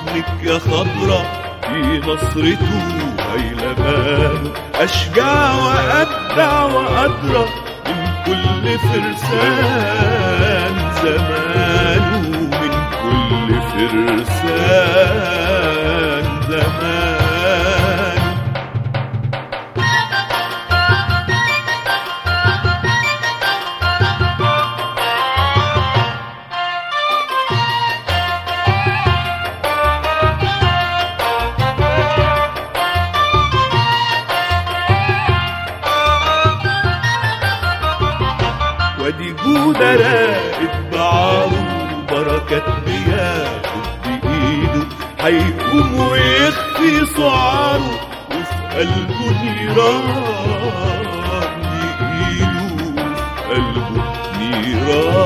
ابنك يا خضرة في نصرته هيلمان أشجع وأبدع وأدرى من كل فرسان زمانه من كل فرسان زمان وادي جودة راقد بعاره بركات بياخد بإيده هيقوم ويخفي سعاره وفي قلبه نيران يقيله وفي قلبه نيران